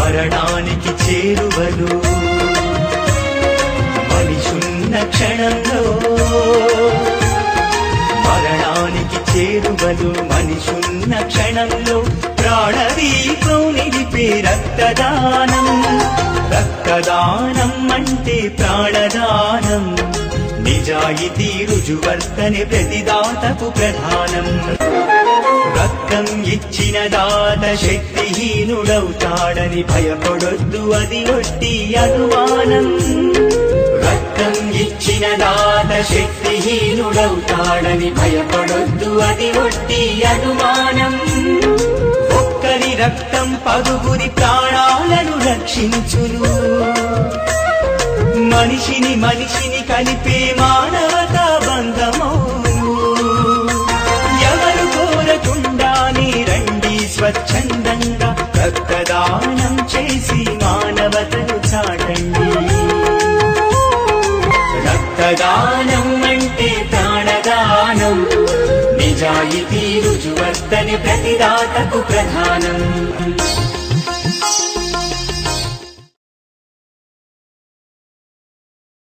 మరణానికి చేరువలు మనిషున్న క్షణంలో మరణానికి చేరువలు మనిషున్న క్షణంలో ప్రాణదీపం నిలిపే రక్తదానం రక్తదానం అంటే ప్రాణదానం నిజాయితీ రుజువర్తనే ప్రతిదాతకు ప్రధానం రక్తం ఇచ్చిన దాత శక్తిహీనుడవుతాడని భయపడొద్దు అది ఒట్టి అనుమానం రక్తం ఇచ్చిన దాత శక్తిహీనుడవుతాడని భయపడొద్దు అది ఒట్టి అనుమానం ఒక్కరి రక్తం పదుగురి ప్రాణాలను రక్షించును మనిషిని మనిషిని కలిపే మానవతా బంధమౌను ఎవరు కోరకుండానే రండి స్వచ్ఛందంగా రక్తదానం చేసి మానవతను చాటండి రక్తదానం అంటే ప్రాణదానం నిజాయితీ రుజువర్తని ప్రతిదాతకు ప్రధానం